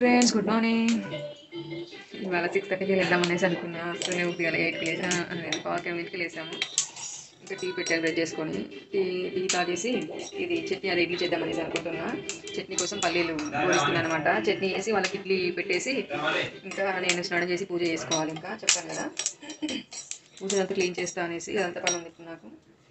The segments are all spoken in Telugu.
ఫ్రెండ్స్ గుడ్ మార్నింగ్ ఇవాళ సిక్స్ థర్టీకి వెళ్దాం అనేసి అనుకున్నా అసలు ఉదయాల ఎయిట్కి లేచిన పవర్ కెమిల్కి లేసాము ఇంకా టీ పెట్టాను బ్రెడ్ చేసుకొని టీ టీ తాగేసి ఇది చట్నీ అది ఇడ్లీ చేద్దాం అనేసి అనుకుంటున్నా చట్నీ కోసం పల్లీలు పోలిస్తున్నాను అనమాట చట్నీ వేసి వాళ్ళకి ఇడ్లీ పెట్టేసి ఇంకా నేను స్నానం చేసి పూజ చేసుకోవాలి ఇంకా చెప్పాను కదా పూజ అంతా క్లీన్ చేస్తా అనేసి అదంతా పని ఉంది ఇప్పుడు నాకు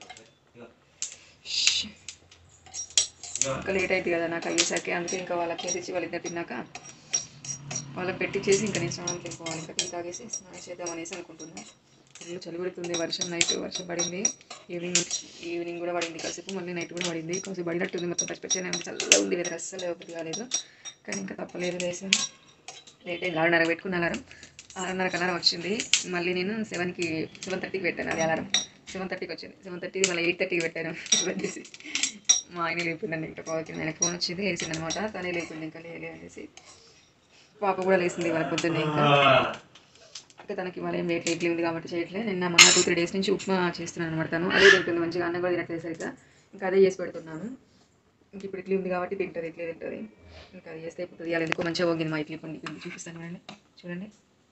ఇంకా లేట్ అవుతుంది కదా నాకు అయ్యేసరికి అందుకే ఇంకా వాళ్ళకి చేసి వాళ్ళిద్దరు తిన్నాక వాళ్ళకి పెట్టించేసి ఇంకా నేను స్నానం వెళ్ళిపోవాలి ఇంకా టీ తాగేసి స్నానం చేద్దాం అనేసి అనుకుంటున్నాను ఫుల్ చలి పెడుతుంది వర్షం నైట్ వర్షం పడింది ఈవినింగ్ ఈవినింగ్ కూడా పడింది కాసేపు మళ్ళీ నైట్ కూడా పడింది కాసేపు పడినట్టుంది మొత్తం పచ్చి పచ్చి ఉంది చల్లగా ఉంది వెదర్ అస్సలు ఒకటి కాలేదు కానీ ఇంకా తప్పలేదు వేసాను లేట్ అయింది ఆరున్నర పెట్టుకున్న అలారం ఆరున్నరకు అలారం వచ్చింది మళ్ళీ నేను సెవెన్కి సెవెన్ థర్టీకి పెట్టాను అది అలారం సెవెన్ థర్టీకి వచ్చింది సెవెన్ థర్టీ మళ్ళీ ఎయిట్ థర్టీకి పెట్టాను వచ్చేసి మా ఆయన లేపిండండి ఇంకా పవర్ ఆయన ఫోన్ వచ్చింది వేసింది అనమాట తనే లేపిండి ఇంకా లేలే అనేసి పాప కూడా లేసింది వాళ్ళ పొద్దున్నే ఇంకా అంటే తనకి ఇవాళ ఏం వెయిట్ ఇడ్లీ ఉంది కాబట్టి చేయట్లేదు నిన్న మొన్న టూ త్రీ డేస్ నుంచి ఉప్మా చేస్తున్నాను అనమాట తను అదే తింటుంది మంచిగా అన్నం కూడా తినట్లేదు సరిగ్గా ఇంకా అదే చేసి పెడుతున్నాను ఇంక ఇప్పుడు ఇడ్లీ ఉంది కాబట్టి తింటుంది ఇడ్లీ తింటుంది ఇంకా అది చేస్తే ఇప్పుడు ఇవాళ ఎందుకో మంచిగా పోగింది మా ఇడ్లీ పండి ఇది చూపిస్తాను చూడండి చూడండి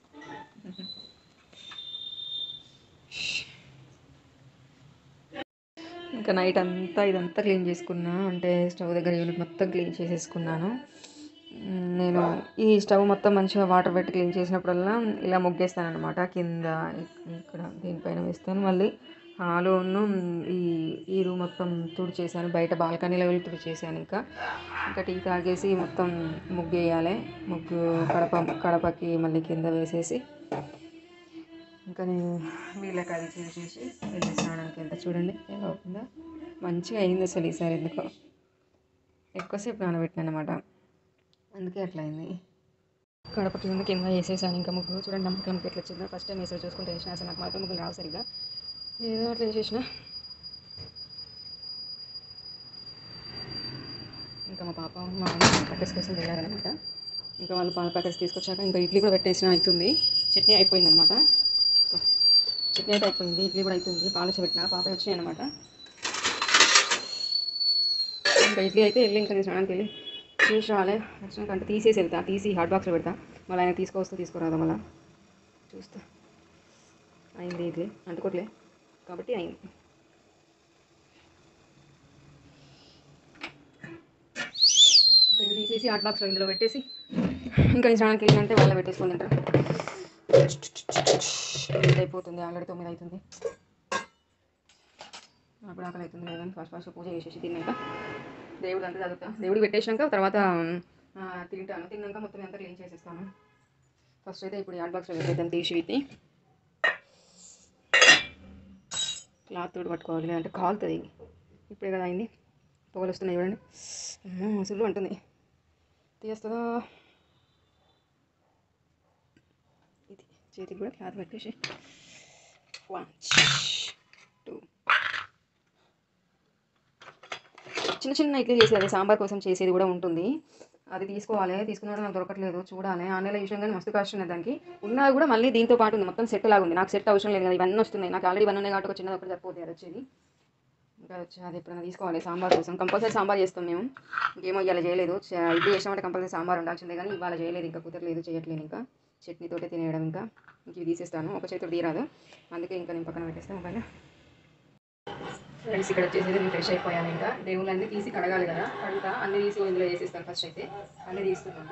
ఇంకా నైట్ అంతా ఇదంతా క్లీన్ చేసుకున్నా అంటే స్టవ్ దగ్గర యూనిట్ మొత్తం క్లీన్ చేసేసుకున్నాను మ్, నేను ఈ స్టవ్ మొత్తం మంచిగా వాటర్ పెట్టి క్లీన్ చేసినప్పుడల్లా ఇలా ముగ్గేస్తాను అనమాట కింద ఇక్- ఇక్కడ దీనిపైన వేస్తాను మళ్ళీ హాలును ఈ ఈ రూమ్ మొత్తం తుడిచేసాను బయట బాల్కనీలో వెళ్ళి తుడిచేసాను ఇంకా ఇంకా టీ తాగేసి మొత్తం ముగ్గు వేయాలి ముగ్గు కడప కడపకి మళ్ళీ కింద వేసేసి ఇంకా నేను వీళ్ళకి అది చేసేసి వెళ్ళి స్నానానికి వెళ్తా చూడండి ఎలా అవుతుందో మంచిగా అయింది అసలు ఈసారి ఎందుకో ఎక్కువసేపు నానబెట్టిన అనమాట అందుకే అట్లా అయింది కడప కింద కింద వేసేసాను ఇంకా ముగ్గు చూడండి నమ్మకం ముగ్గు ఎట్లా వచ్చిందో ఫస్ట్ టైం వేసేది చూసుకుంటే వేసిన అసలు నాకు మాత్రం ముగ్గులు రావు సరిగ్గా ఏదో అట్లా వేసేసిన ఇంకా మా పాప మా ఆయన ప్యాకెట్స్ కోసం వెళ్ళారనమాట ఇంకా వాళ్ళు పాల ప్యాకెట్స్ తీసుకొచ్చాక ఇంకా ఇడ్లీ కూడా పెట్టేసిన అవుతుంది చట్నీ అయిపోయిందనమాట చట్నీ అయితే అయిపోయింది ఇడ్లీ కూడా అవుతుంది పాలు పెట్టిన పాప వచ్చినాయి అనమాట ఇంకా ఇడ్లీ అయితే వెళ్ళి ఇంకా నేను స్నానానికి వెళ్ళి చేసి రాలే వచ్చినాక అంటే తీసేసి వెళ్తా తీసి హాట్ బాక్స్లో పెడతా మళ్ళీ ఆయన తీసుకొస్తే తీసుకురాదా మళ్ళీ చూస్తా అయింది ఇడ్లీ అంటుకోట్లే కాబట్టి అయింది ఇంకా ఇది తీసేసి హాట్ బాక్స్లో ఇందులో పెట్టేసి ఇంకా నేను స్నానానికి వెళ్ళినంటే వాళ్ళ పెట్టేసుకొని తింటారు ఎనిమిది అయిపోతుంది ఆల్రెడీ తొమ్మిది అవుతుంది అప్పుడు ఆకలి అవుతుంది కదా ఫస్ట్ ఫస్ట్ పూజ చేసేసి తిన్నాక దేవుడు అంతా చదువుతా దేవుడు పెట్టేసినాక తర్వాత ఆ, తింటాను తిన్నాక మొత్తం అంతా క్లీన్ చేసేస్తాను ఫస్ట్ అయితే ఇప్పుడు హాట్ బాక్స్లో పెట్టేద్దాం తీసి వీటిని క్లాత్ తోటి పట్టుకోవాలి లేదంటే కాలుతుంది ఇప్పుడే కదా అయింది పొగలు వస్తున్నాయి చూడండి అమ్మో అసలు అంటుంది తీస్తుందా ఇది చేతికి కూడా క్లాత్ పెట్టేసి వన్ టూ చిన్న చిన్న ఇడ్లీ చేసేది అదే సాంబార్ కోసం చేసేది కూడా ఉంటుంది అది తీసుకోవాలి తీసుకున్నాడు నాకు దొరకట్లేదు చూడాలి ఆన్లైన్లో చూసాం కానీ మస్తు కాస్ట్ ఉన్నది దానికి ఉన్నా కూడా మళ్ళీ దీంతో పాటు ఉంది మొత్తం సెట్ లాగా ఉంది నాకు సెట్ అవసరం లేదు కదా ఇవన్నీ వస్తున్నాయి నాకు ఆల్రెడీ ఇవన్నీ ఉన్నాయి కాబట్టి ఒక చిన్నది ఒకటి సరిపోతుంది అది వచ్చేది ఇంకా వచ్చి అది ఎప్పుడైనా తీసుకోవాలి సాంబార్ కోసం కంపల్సరీ సాంబార్ చేస్తాం మేము ఇంకేమో ఇవాళ చేయలేదు చ- ఇడ్లీ చేసామంటే కంపల్సరీ సాంబార్ ఉండాల్సిందే కానీ ఇవాళ చేయలేదు ఇంకా కుదరలేదు చేయట్లేదు ఇంకా చట్నీతోటే తినేయడం ఇంకా ఇంక ఇవి తీసేస్తాను ఒక చేతితో తీరాదు అందుకే ఇంకా నేను పక్కన పెట్టేస్తాను ఒకవేళ ఫ్రెండ్స్ ఇక్కడ వచ్చేసి నేను ఫ్రెష్ అయిపోయాను ఇంకా దేవుళ్ళన్నీ తీసి కడగాలి కదా కడుగుతా అన్ని తీసి ఇందులో వేసేస్తాను ఫస్ట్ అయితే అన్ని తీస్తున్నాను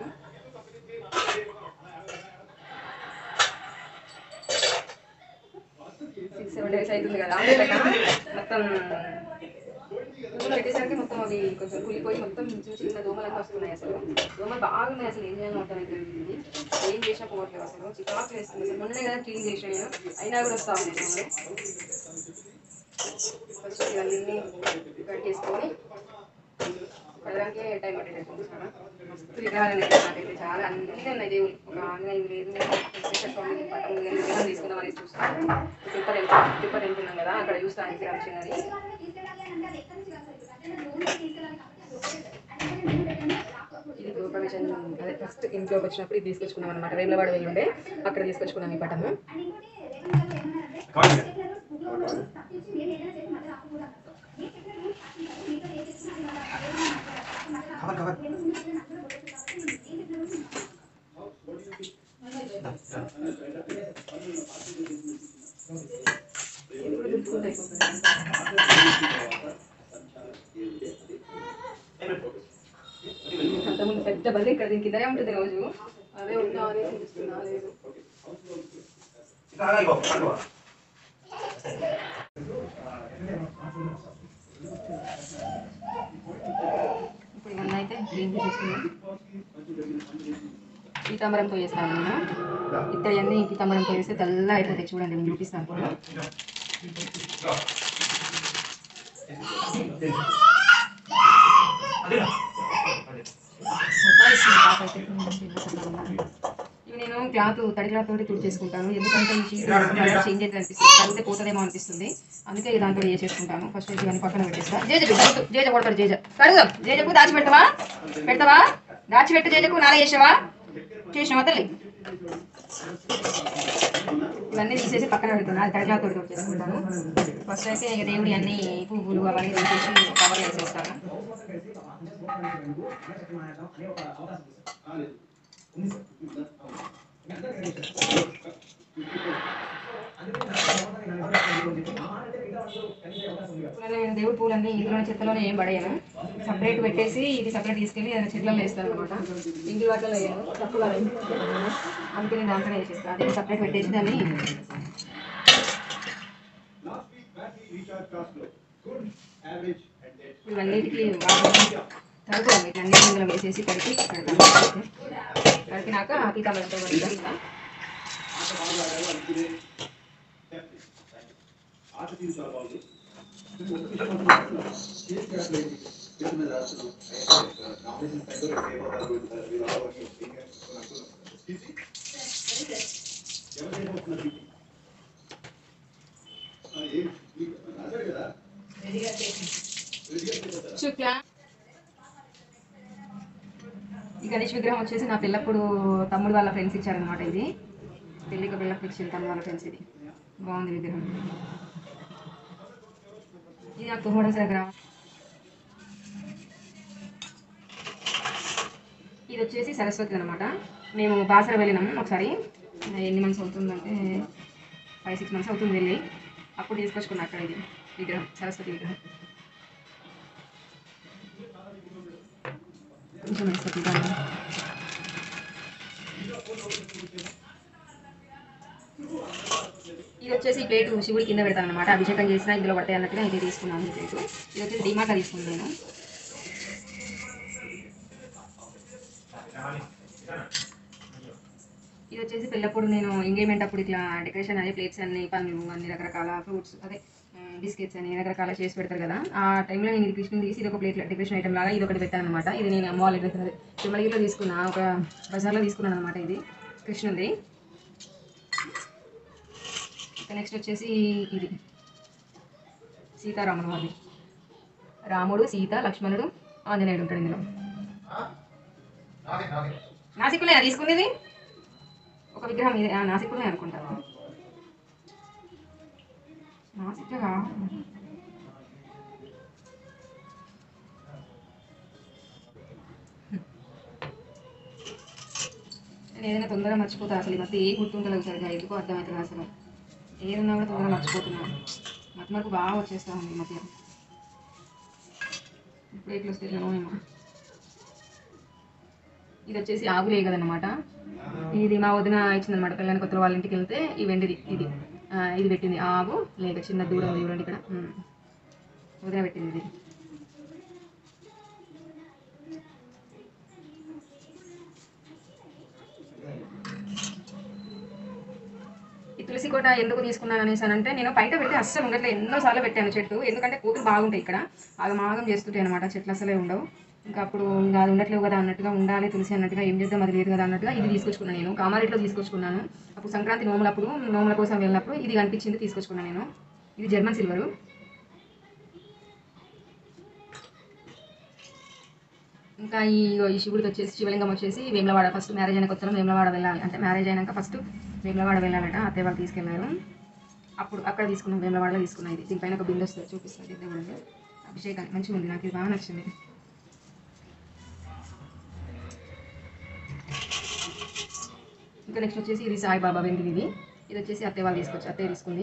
సిక్స్ సెవెన్ డేస్ అవుతుంది కదా అదే లెక్క మొత్తం దోమలు పెట్టేసరికి మొత్తం అవి కొంచెం కూలిపోయి మొత్తం చిన్న చిన్న దోమలన్నీ వస్తున్నాయి అసలు దోమలు బాగున్నాయి అసలు ఏం చేయాలో అర్థం అవుతుంది ఏం చేసినా పోవట్లేదు అసలు చికాకు వేస్తుంది అసలు మొన్నే కదా క్లీన్ చేసిన నేను అయినా కూడా వస్తా ఉన్నాయి దోమలు ఫస్ట్ ఇవన్నీ కట్ చేసుకొని కడడానికి టైం పట్టేటట్టు చాలా మస్తు విగ్రహాలు ఉన్నాయి నాకైతే చాలా అన్నీ ఉన్నాయి దేవుడు ఒక ఆంజనేయ లేదు వెంకటేశ్వర స్వామి పట్టం ఉంది కానీ విగ్రహం తీసుకుందాం అనేసి చూస్తాను తిరుపతి వెళ్తాం తిరుపతి వెళ్తున్నాం కదా అక్కడ చూస్తాను విగ్రహం చిన్నది ఇది గృహప్రవేశం అదే ఫస్ట్ ఇంట్లోకి వచ్చినప్పుడు ఇది తీసుకొచ్చుకున్నాం అనమాట వేములవాడ వెళ్ళి ఉండే అక్కడ తీసుకొచ్చుకున్నాం ఈ పటము పెద్ద బల్లి ఇక్కడ దీని కిందనే ఉంటుంది రోజు అదే ఉందా అని చూస్తున్నా లేదు ఇప్పుడు ఇవన్నీ అయితే క్లీన్ చేసేసుకున్నాం పీతాంబరంతో చేస్తాను నేను ఇక్కడ అన్నీ పీతాంబరంతో చేస్తే తెల్ల అయిపోతాయి చూడండి నేను చూపిస్తాను కూడా సతాయిస్తుంది పాప అయితే. ఇవి నేను క్లాత్ తడి క్లాత్ తోటి తుడిచేసుకుంటాను ఎందుకంటే ఈ షీట్ కలర్ చేంజ్ అయితే అనిపిస్తుంది కలిగితే పోతుందేమో అనిపిస్తుంది అందుకే ఈ దాంట్లో చేసేసుకుంటాను ఫస్ట్ అయితే ఇవన్నీ పక్కన పెట్టేస్తా జేజ పెట్టు జేజ కొడతారు జేజ కడుగుదాం జేజకు దాచి పెడతావా పెడతావా దాచి పెట్టు జేజకు నాలా చేసావా చేసినావా తల్లి ఇవన్నీ తీసేసి పక్కన పెడుతున్నా అది తడి క్లాత్ తోటి తుడిచేసుకుంటాను ఫస్ట్ అయితే ఇక దేవుడి అన్ని పువ్వులు అవన్నీ తీసేసి కవర్ వేసేస్తాను ఇప్పుడు నేను దేవుడి పూలన్నీ ఇందులో చెత్తలోనే ఏం పడేయను సపరేట్ పెట్టేసి ఇది సపరేట్ తీసుకెళ్ళి ఏదైనా చెట్లలో వేస్తాను అనమాట ఇంటి వాటిలో వేయను తప్పుగా వేయను. అందుకే నేను దాంట్లో వేసేస్తాను అది సపరేట్ పెట్టేసి దాన్ని ఇవన్నిటికి తడుపుదాం వీటన్ని ఇందులో వేసేసి తడిపి పెడతాను తడిపినాక పీతాంబరంతో కలుపుతాం ఇంకా శుక్ల ఈ గణేష్ విగ్రహం వచ్చేసి నా పిల్లప్పుడు తమ్ముడు వాళ్ళ ఫ్రెండ్స్ ఇచ్చారనమాట ఇది పెళ్ళికి పిల్లకి ఇచ్చిన తమ్ముడు వాళ్ళ ఫ్రెండ్స్ ఇది బాగుంది విగ్రహం ఇది నాకు తుమ్మడస విగ్రహం ఇది వచ్చేసి సరస్వతి అనమాట మేము బాసర వెళ్ళినాము ఒకసారి ఎన్ని మంత్స్ అవుతుందంటే ఫైవ్ సిక్స్ మంత్స్ అవుతుంది వెళ్ళి అప్పుడు తీసుకొచ్చుకున్నా అక్కడ ఇది విగ్రహం సరస్వతి విగ్రహం కొంచెం వేస్తా తీద్దాము. ఇది వచ్చేసి ఈ ప్లేట్ శివుడి కింద పెడతాను అనమాట అభిషేకం చేసినా ఇందులో పడతాయి అన్నట్టుగా ఇది తీసుకున్నాను ఈ ప్లేట్ ఇది వచ్చేసి డిమార్ట్లో తీసుకున్నాను నేను ఇది వచ్చేసి పిల్లప్పుడు నేను ఎంగేజ్మెంట్ అప్పుడు ఇట్లా డెకరేషన్ అనే ప్లేట్స్ అన్ని పండ్లు అన్ని రకరకాల ఫ్రూట్స్ అదే బిస్కెట్స్ అని రకరకాల చేసి పెడతారు కదా ఆ టైంలో నేను ఇది కృష్ణ తీసి ఇది ఒక ప్లేట్ డెకరేషన్ ఐటమ్ లాగా ఇది ఒకటి పెట్టాను అనమాట ఇది నేను అమ్మ వాళ్ళ దగ్గర తిరుమలగిరిలో తీసుకున్నా ఒక బజార్లో తీసుకున్నాను అనమాట ఇది కృష్ణుంది నెక్స్ట్ వచ్చేసి ఇది సీతారాముడు అది రాముడు సీత లక్ష్మణుడు ఆంజనేయుడు ఉంటాడు ఇందులో నాసికులే తీసుకునేది ఒక విగ్రహం ఇది ఆ, నాసికులే అనుకుంటాను నాసిక్గా నేను ఏదైనా తొందరగా మర్చిపోతా అసలు ఈ మధ్య ఏ గుర్తుంటలేదు సరిగా ఎందుకో అర్థమవుతుంది అసలు ఏదన్నా కూడా తొందరగా మర్చిపోతున్నాను మధ్య వరకు బాగా వచ్చేస్తా ఉంది ఈ మధ్య ఇప్పుడు ఎట్లా వస్తే ఎట్లనో ఏమో ఇది వచ్చేసి ఆగులే కదనమాట ఇది మా వదిన ఇచ్చిందనమాట పిల్లని కొత్త వాళ్ళ ఇంటికి వెళ్తే ఈ వెండిది ఇది ఆ, ఇది పెట్టింది ఆవు లేక చిన్న దూరం ఉంది చూడండి ఇక్కడ ఉమ్. వదిన పెట్టింది ఇది ఈ తులసి కోట ఎందుకు తీసుకున్నాను అనేసి అని అంటే నేను బయట పెడితే అస్సలు ఉండట్లేదు ఎన్నోసార్లు పెట్టాను చెట్టు ఎందుకంటే కూతురు బాగుంటాయి ఇక్కడ అవి మాగం చేస్తుంటాయి అనమాట చెట్లు అసలే ఉండవు ఇంకా అప్పుడు ఇంకా అది ఉండట్లేవు కదా అన్నట్టుగా ఉండాలి తులసి అన్నట్టుగా ఏం చేద్దాం అది లేదు కదా అన్నట్టుగా ఇది తీసుకొచ్చుకున్నాను నేను కామారెడ్డిలో తీసుకొచ్చుకున్నాను అప్పుడు సంక్రాంతి నోములప్పుడు నోముల కోసం వెళ్ళినప్పుడు ఇది కనిపించింది తీసుకొచ్చుకున్నాను నేను ఇది జర్మన్ సిల్వరు ఇంకా ఈ ఈ శివుడికి వచ్చేసి శివలింగం వచ్చేసి వేములవాడ ఫస్ట్ మ్యారేజ్ అయిన కొత్తలో వేములవాడ వెళ్ళాలి అంటే మ్యారేజ్ అయినాక ఫస్ట్ వేములవాడ వెళ్ళాలట అత్తయ్య వాళ్ళు తీసుకెళ్ళారు అప్పుడు అక్కడ తీసుకున్నాం వేములవాడలో తీసుకున్నాం ఇది దీనిపైన ఒక బిందె వస్తుంది చూపిస్తుంది ఇది కూడా అభిషేకానికి మంచిగా ఉంది నాకు ఇది బాగా నచ్చింది ఇంకా నెక్స్ట్ వచ్చేసి ఇది సాయిబాబా వెండిది ఇది ఇది వచ్చేసి అత్తయ్య వాళ్ళు తీసుకొచ్చి అత్తయ్య తీసుకుంది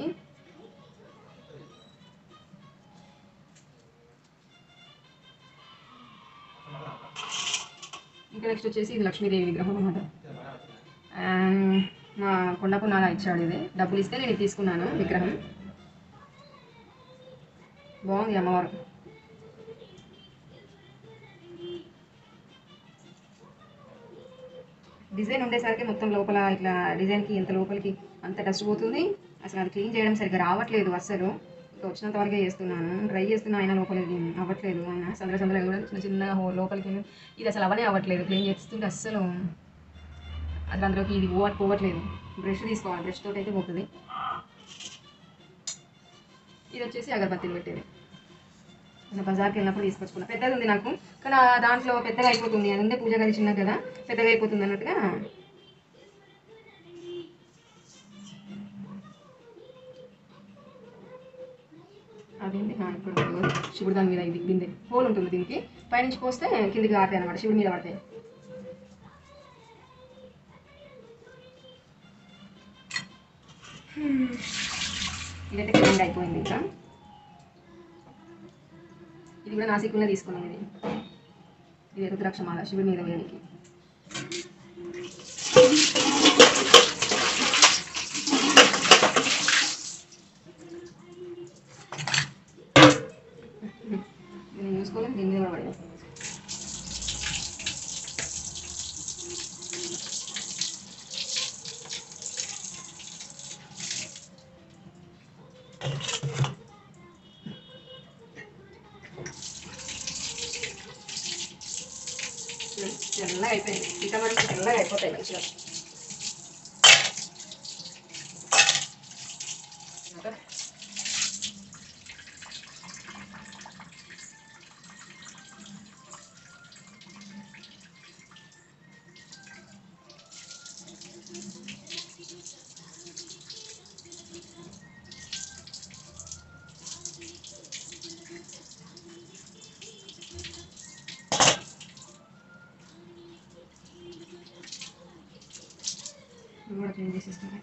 ఇంకా నెక్స్ట్ వచ్చేసి ఇది లక్ష్మీదేవి విగ్రహం అనమాట మా కొండపు నాన్న ఇచ్చాడు ఇది డబ్బులు ఇస్తే నేను ఇది తీసుకున్నాను విగ్రహం బాగుంది అమ్మవారు డిజైన్ ఉండేసరికి మొత్తం లోపల ఇట్లా డిజైన్కి ఇంత లోపలికి అంత డస్ట్ పోతుంది అసలు అది క్లీన్ చేయడం సరిగ్గా రావట్లేదు అస్సలు ఇంకా వచ్చినంత వరకే చేస్తున్నాను ట్రై చేస్తున్నా అయినా లోపలికి అవ్వట్లేదు ఆయన సందర సందర కూడా చిన్న చిన్నగా హో లోపలికి ఇది అసలు అవనే అవ్వట్లేదు క్లీన్ చేస్తుంటే అస్సలు అసలు అందులోకి ఇది పోవ పోవట్లేదు బ్రష్ తీసుకోవాలి బ్రష్ తోటి అయితే పోతుంది ఇది వచ్చేసి అగరబత్తిని పెట్టేది నేను బజార్కి వెళ్ళినప్పుడు తీసుకొచ్చుకున్నా పెద్దది ఉంది నాకు కానీ ఆ దాంట్లో పెద్దగా అయిపోతుంది అది ఉండే పూజ గది చిన్నది కదా పెద్దగా అయిపోతుంది అన్నట్టుగా అది ఉంది ఆ, ఇప్పుడు ఇదిగో శివుడు దాని మీద ఇది బిందె హోల్ ఉంటుంది దీనికి పైనుంచి పోస్తే కిందికి ఆడతాయి అనమాట శివుడి మీద పడతాయి ఇదైతే క్లీన్ అయిపోయింది ఇంకా ఇది కూడా నాసిక్లోనే తీసుకున్నాం ఇది ఇది రుద్రాక్షమాల శివుడి మీద వేయడానికి నేను చూసుకోలేదు దీని మీద కూడా పడేది తెల్లగా అయిపోయింది ఇంకా మనకి తెల్లగా అయిపోతాయి మంచిగా ఇంకా ఇవి కూడా క్లీన్ చేసేస్తాను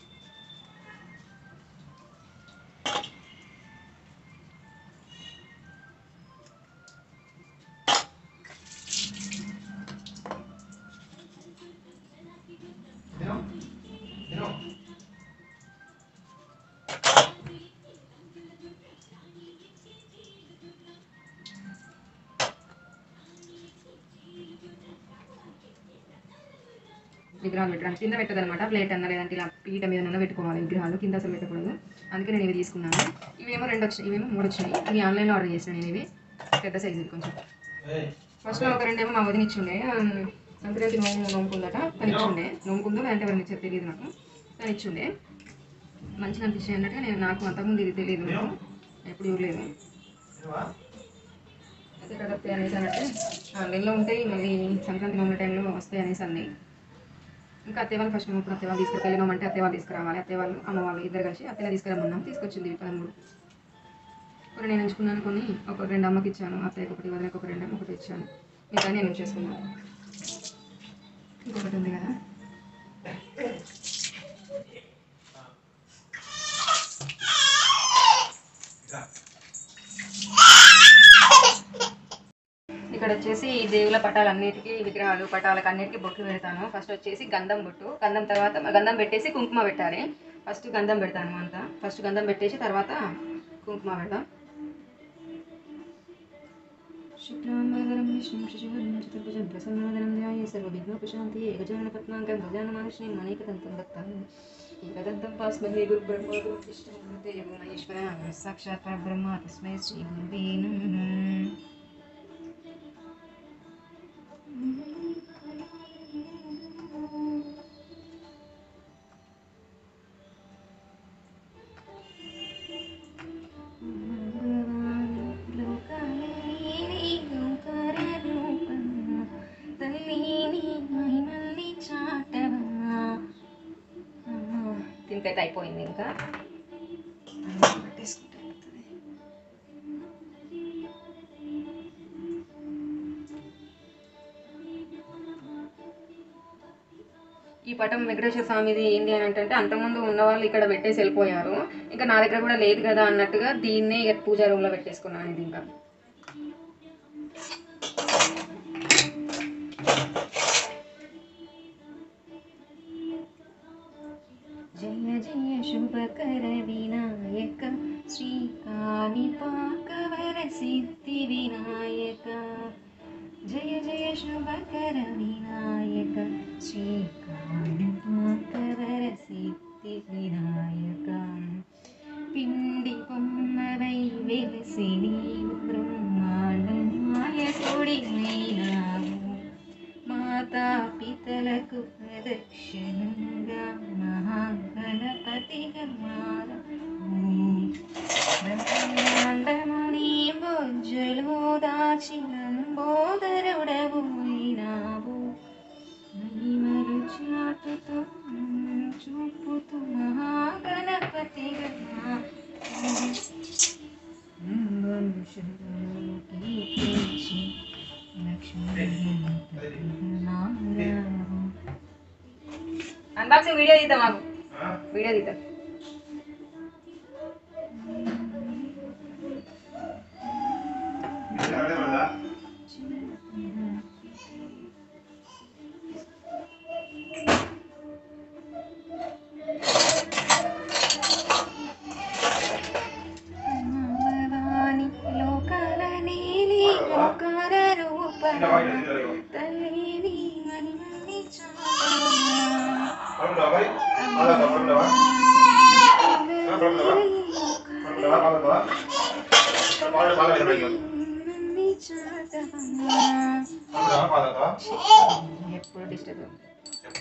విగ్రహాలు పెట్టడానికి కింద పెట్టదనమాట ప్లేట్ అన్న లేదంటే ఇలా పీట మీద పెట్టుకోవాలి విగ్రహాలు కింద అసలు పెట్టకూడదు అందుకే నేను ఇవి తీసుకున్నాను ఇవేమో రెండు వచ్చినాయి ఇవేమో మూడు వచ్చినాయి ఇవి ఆన్లైన్లో ఆర్డర్ చేసిన నేను ఇవి పెద్ద సైజు కొంచెం ఫస్ట్ ఒక రెండేమో మా వదిన ఇచ్చిండే ఆ, సంక్రాంతి నోము నోముకుందట తను ఇచ్చిండే నోముకుందో లేదంటే ఎవరిని ఇచ్చారు తెలియదు నాకు తను ఇచ్చిండే మంచిగా అనిపించాయి అన్నట్టుగా నేను నాకు అంతకుముందు ఇది తెలియదు నాకు ఎప్పుడు చూడలేదు అయితే ఇక్కడ వస్తాయి అనేసి అన్నట్టు ఆన్లైన్లో ఉంటాయి మళ్ళీ సంక్రాంతి నోముల టైంలో వస్తాయి అనేసి అన్నాయి ఇంకా అత్తయ్య వాళ్ళు ఫస్ట్ ఇప్పుడు అత్తయ్య వాళ్ళు తీసుకెళ్ళినామంటే అత్తయ్య వాళ్ళు తీసుకురావాలి అత్తయ్య వాళ్ళు అమ్మ వాళ్ళు ఇద్దరు కలిసి అత్తయ్య తీసుకురమ్మన్నాం తీసుకొచ్చింది ఇవి పదమూడు కొన్ని నేను ఎంచుకున్నాను కొన్ని ఒక రెండు అమ్మకి ఇచ్చాను అత్తయ్యకి ఒకటి వదినకి ఒక రెండు ఒకటి ఇచ్చాను మిగతా నేను ఉంచేసుకున్నాను ఇంకొకటి ఉంది కదా ఇక్కడ వచ్చేసి ఈ దేవుల పటాలన్నిటికీ విగ్రహాలు పటాలకు అన్నిటికీ బొట్లు పెడతాను ఫస్ట్ వచ్చేసి గంధం బొట్టు గంధం తర్వాత గంధం పెట్టేసి కుంకుమ పెట్టాలి ఫస్ట్ గంధం పెడతాను అంతా ఫస్ట్ గంధం పెట్టేసి తర్వాత కుంకుమ పెడతాం శుక్లాంబరధరం విష్ణుం శశివర్ణం చతుర్భుజం ప్రసన్నవదనం ధ్యాయే సర్వవిఘ్నోపశాంతి ఏకజాన పద్మాంకం గజానమానుష్ణీం అనేకదంతం దత్తాం ఏకదంతం పాస్మహే గురుబ్రహ్మ గురువిష్ణు దేవో మహేశ్వర సాక్షాత్ పరబ్రహ్మ తస్మై శ్రీ గురువే నమః దీనికైతే అయిపోయింది ఇంకా పెట్టేసుకుంటే అయిపోతుంది. ఈ పటం వెంకటేశ్వర స్వామిది ఏంటి అని అంటే అంతకుముందు ఉన్న వాళ్ళు ఇక్కడ పెట్టేసి వెళ్ళిపోయారు ఇంకా నా దగ్గర కూడా లేదు కదా అన్నట్టుగా దీన్నే ఇక పూజా రూమ్లో పెట్టేసుకున్నాను ఇది ఇంకా వినాయక జయ జయ శుభకర వినాయక శ్రీకాంతవర సిద్ధి వినాయక పిండి బొమ్మవై వెలసి నీవు బ్రహ్మాండనాయకుడివైనావు మాతా పితలకు ప్రదక్షిణంగా మహాగణపతిగా మారవు బ్రహ్మాండముని బొజ్జలు దాచిన బోధరుడవు అయినావు మహిమలు చాటుతూ చూపుతూ మహాగణపతిగా కీర్తించి అన్బాక్సింగ్ వీడియో తీద్దాం మాకు వీడియో తీద్దాం భవాని లోకాల నీలి లోకాల రూపణ తల్లిని మహిమని ఎప్పుడు డిస్టర్బ్